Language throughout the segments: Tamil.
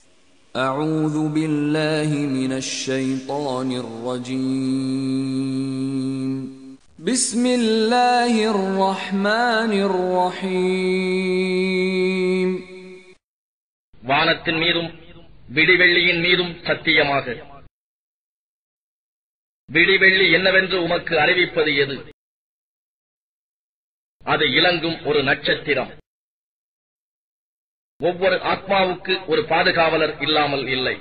أعوذ بالله من الشيطان الرجيم بسم الله الرحمن الرحيم வானத்தின் மீதும் விடிவெள்ளியின் மீதும் சத்தியமாக விடிவெள்ளி என்னவென்று உமக்கு அறிவிப்பது எது அது இலங்கும் ஒரு நட்சத்திரம் ஒவ்வொரு ஆத்மாவுக்கு ஒரு பாதுகாவலர் இல்லாமல் இல்லை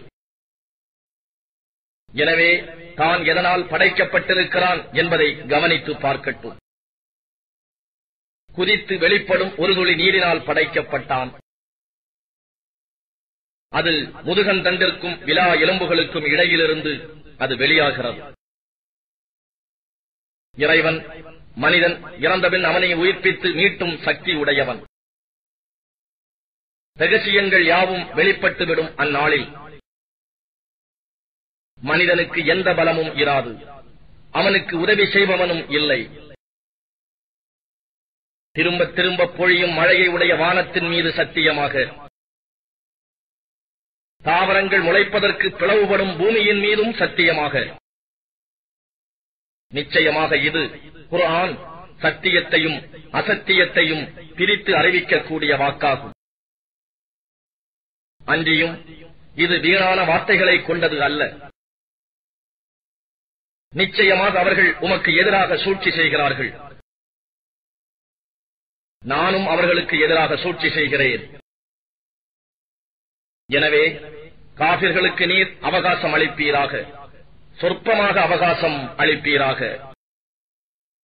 எனவே தான் எதனால் படைக்கப்பட்டிருக்கிறான் என்பதை கவனித்து பார்க்கட்டும் குதித்து வெளிப்படும் ஒரு துளி நீரினால் படைக்கப்பட்டான் அது முதுகன் தண்டிற்கும் விலா எலும்புகளுக்கும் இடையிலிருந்து அது வெளியாகிறது இறைவன் மனிதன் இறந்தபின் அவனை உயிர்ப்பித்து மீட்டும் சக்தி உடையவன் ரகசியங்கள் யாவும் வெளிப்பட்டுவிடும் அந்நாளில் மனிதனுக்கு எந்த பலமும் இராது அவனுக்கு உதவி செய்பவனும் இல்லை திரும்ப திரும்ப பொழியும் மழையை உடைய வானத்தின் மீது சத்தியமாக தாவரங்கள் முளைப்பதற்கு பிளவுபடும் பூமியின் மீதும் சத்தியமாக நிச்சயமாக இது குர்ஆன் சத்தியத்தையும் அசத்தியத்தையும் பிரித்து அறிவிக்கக்கூடிய வாக்காகும் அன்றியும் இது வீணான வார்த்தைகளை கொண்டது அல்ல நிச்சயமாக அவர்கள் உமக்கு எதிராக சூழ்ச்சி செய்கிறார்கள் நானும் அவர்களுக்கு எதிராக சூழ்ச்சி செய்கிறேன் எனவே காபிர்களுக்கு நீர் அவகாசம் அளிப்பீராக சொற்பமாக அவகாசம் அளிப்பீராக